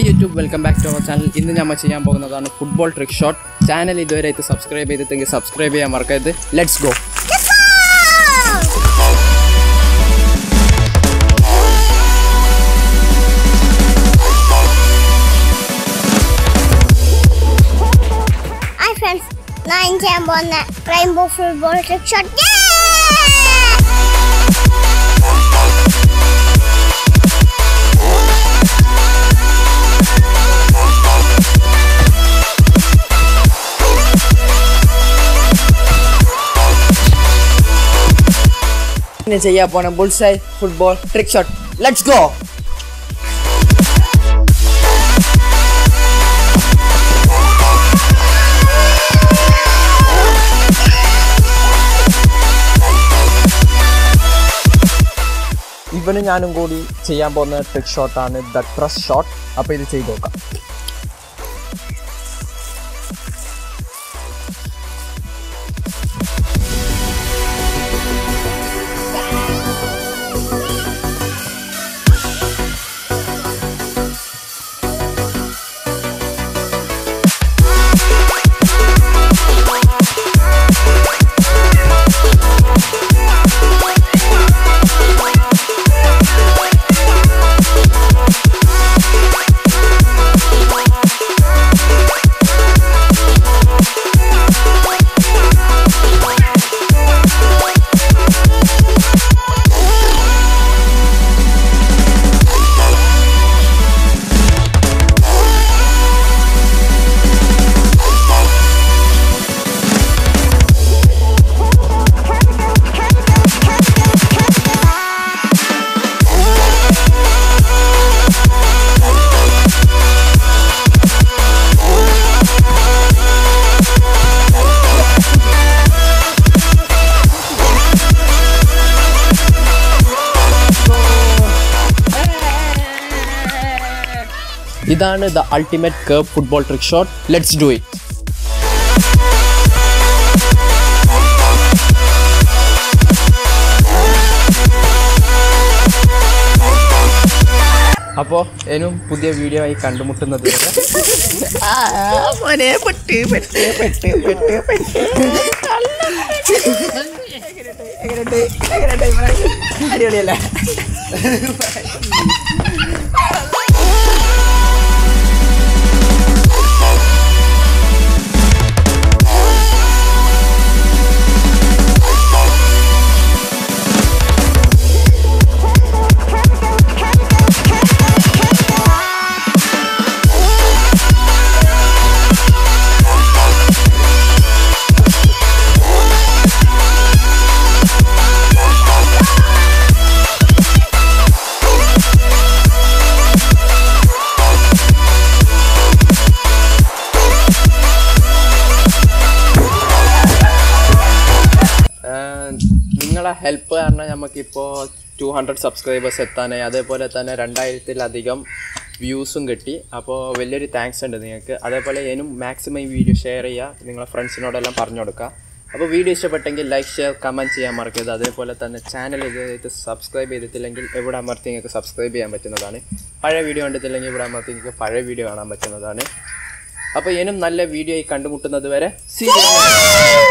YouTube welcome back to our channel ഇന്ന് നമ്മൾ ചെയ്യാൻ പോകുന്നതാണ് ഫുട്ബോൾ ട്രിക്ക് ഷോട്ട് ചാനൽ ഇതുവരെ ഇത് സബ്സ്ക്രൈബ് ചെയ്തിട്ടെങ്കിൽ സബ്സ്ക്രൈബ് ചെയ്യാൻ മറക്കരുത് ലെറ്റ്സ് ഗോ ഹായ് ഫ്രണ്ട്സ് ഞാൻ ചെയ്യാൻ പോകുന്ന റെയിൻബോ ഫുട്ബോൾ ട്രിക്ക് ഷോട്ട് ഇന്ന് ചെയ്യാൻ പോണ bullseye football trick shot let's go ഇവന് ഞാനും കൂടി ചെയ്യാൻ പോകുന്ന ട്രിക്ക് ഷോട്ടാണ് ദ ട്രസ് ഷോട്ട് അപ്പോൾ ഇത് ചെയ്ത് നോക്കാം ഇതാണ് the ultimate curve football trick shot let's do it അപ്പോൾ ഇനും പുതിയ വീഡിയോ ആയി കണ്ടുമുട്ടുന്നത് വരെ പെട്ട് പെട്ട് പെട്ട് പെട്ട് പെട്ട് അടിപൊളിയല്ലേ നിങ്ങളെ ഹെൽപ്പ് കാരണം നമുക്കിപ്പോൾ ടു ഹൺഡ്രഡ് സബ്സ്ക്രൈബേഴ്സ് എത്താനായി അതേപോലെ തന്നെ രണ്ടായിരത്തിലധികം വ്യൂസും കിട്ടി അപ്പോൾ വലിയൊരു താങ്ക്സ് ഉണ്ട് നിങ്ങൾക്ക് അതേപോലെ ഇനിയും മാക്സിമം ഈ വീഡിയോ ഷെയർ ചെയ്യുക നിങ്ങളെ ഫ്രണ്ട്സിനോടെല്ലാം പറഞ്ഞു കൊടുക്കുക അപ്പോൾ വീഡിയോ ഇഷ്ടപ്പെട്ടെങ്കിൽ ലൈക്ക് ഷെയർ കമൻറ്റ് ചെയ്യാൻ മറക്കരുത് അതേപോലെ തന്നെ ചാനൽ ഇത് സബ്സ്ക്രൈബ് ചെയ്തിട്ടില്ലെങ്കിൽ ഇവിടെ അമർത്തി നിങ്ങൾക്ക് സബ്സ്ക്രൈബ് ചെയ്യാൻ പറ്റുന്നതാണ് പഴയ വീഡിയോ കണ്ടിട്ടില്ലെങ്കിൽ ഇവിടെ അമർത്തി നിങ്ങൾക്ക് പഴയ വീഡിയോ കാണാൻ പറ്റുന്നതാണ് അപ്പോൾ ഇനിയും നല്ല വീഡിയോ ആയി കണ്ടുമുട്ടുന്നത് വരെ സീ